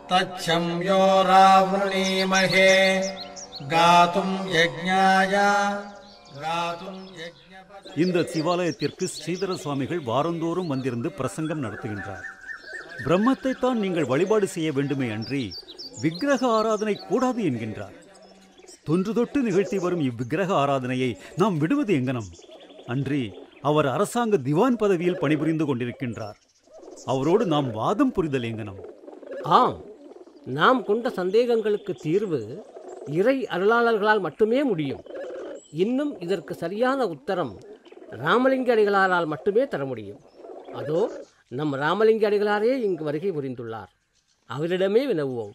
तच्छम्यो रावृणीमहे गातुम् यज्ञाय गातुम् यज्ञपद இந்த சிவாலயத்திற்கு ஸ்ரீதர சுவாமிகள் வாரந்தோறும் வந்திருந்து பிரசங்கம் நடத்துகின்றார் பிரம்மத்தை தான் நீங்கள் வழிபாடு செய்ய வேண்டுமே அன்றி விக்கிரக ஆராதனை கூடாது என்கின்றார் தொன்று தொட்டு நிகழ்த்தி வரும் இவ்விக்கிரக ஆராதனையை நாம் விடுவது எங்கனம் அன்றி அவர் அரசாங்க திவான் பதவியில் பணிபுரிந்து கொண்டிருக்கின்றார் அவரோடு நாம் வாதம் புரிதல் எங்கனம் ஆம் நாம் கொண்ட சந்தேகங்களுக்கு தீர்வு இறை அருளாளர்களால் மட்டுமே முடியும் இன்னும் இதற்கு சரியான உத்தரம் ராமலிங்க அடிகளாரால் மட்டுமே தர முடியும் அதோ நம் ராமலிங்க அடிகளாரே இங்கு வருகை புரிந்துள்ளார் அவரிடமே வினவுவோம்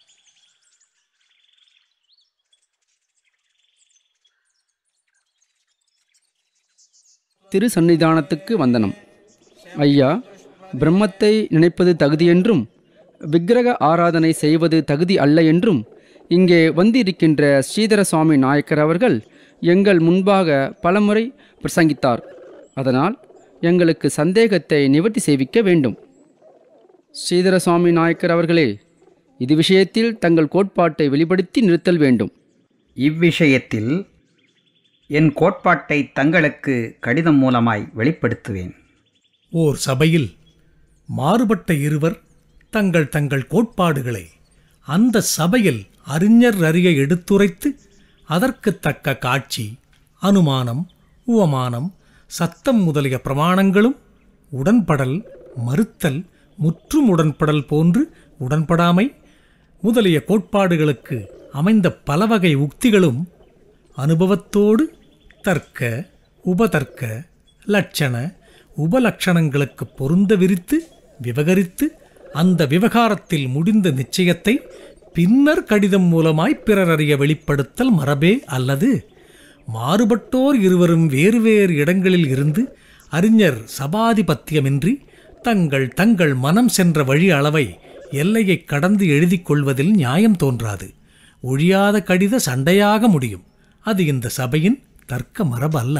திரு சந்நிதானத்துக்கு வந்தனம் ஐயா பிரம்மத்தை நினைப்பது தகுதியென்றும் விக்கிரக ஆராதனை செய்வது தகுதி அல்ல என்றும் இங்கே வந்திருக்கின்ற ஸ்ரீதர சுவாமி நாயக்கர் அவர்கள் எங்கள் முன்பாக பலமுறை பிரசங்கித்தார் அதனால் எங்களுக்கு சந்தேகத்தை நிவர்த்தி செய்விக்க வேண்டும் ஸ்ரீதர சுவாமி நாயக்கர் அவர்களே இது விஷயத்தில் தங்கள் கோட்பாட்டை வெளிப்படுத்தி நிறுத்தல் வேண்டும் இவ்விஷயத்தில் என் கோட்பாட்டை தங்களுக்கு கடிதம் மூலமாய் வெளிப்படுத்துவேன் ஓர் சபையில் மாறுபட்ட இருவர் தங்கள் தங்கள் கோட்பாடுகளை அந்த சபையில் அறிஞர் அறிய எடுத்துரைத்து அதற்கு தக்க காட்சி அனுமானம் உவமானம் சத்தம் முதலிய பிரமாணங்களும் உடன்படல் மறுத்தல் முற்றும் உடன்படல் போன்று உடன்படாமை முதலிய கோட்பாடுகளுக்கு அமைந்த பலவகை உக்திகளும் அனுபவத்தோடு தர்க்க உபதர்க்க லட்சண உபலட்சணங்களுக்கு பொருந்த விரித்து விவகரித்து அந்த விவகாரத்தில் முடிந்த நிச்சயத்தை பின்னர் கடிதம் மூலமாய் பிறர் அறிய வெளிப்படுத்தல் மரபே அல்லது மாறுபட்டோர் இருவரும் வேறு வேறு இடங்களில் இருந்து அறிஞர் சபாதிபத்தியமின்றி தங்கள் தங்கள் மனம் சென்ற வழி அளவை எல்லையைக் கடந்து எழுதிக் கொள்வதில் நியாயம் தோன்றாது ஒழியாத கடித சண்டையாக முடியும் அது இந்த சபையின் தர்க்க மரபு அல்ல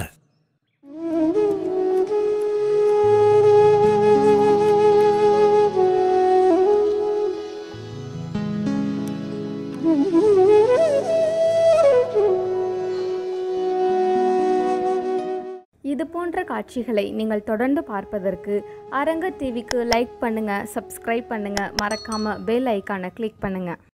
இது போன்ற காட்சிகளை நீங்கள் தொடர்ந்து பார்ப்பதற்கு அரங்க டிவிக்கு லைக் பண்ணுங்க சப்ஸ்கிரைப் பண்ணுங்க மறக்காம பெல் ஐக்கானை கிளிக் பண்ணுங்க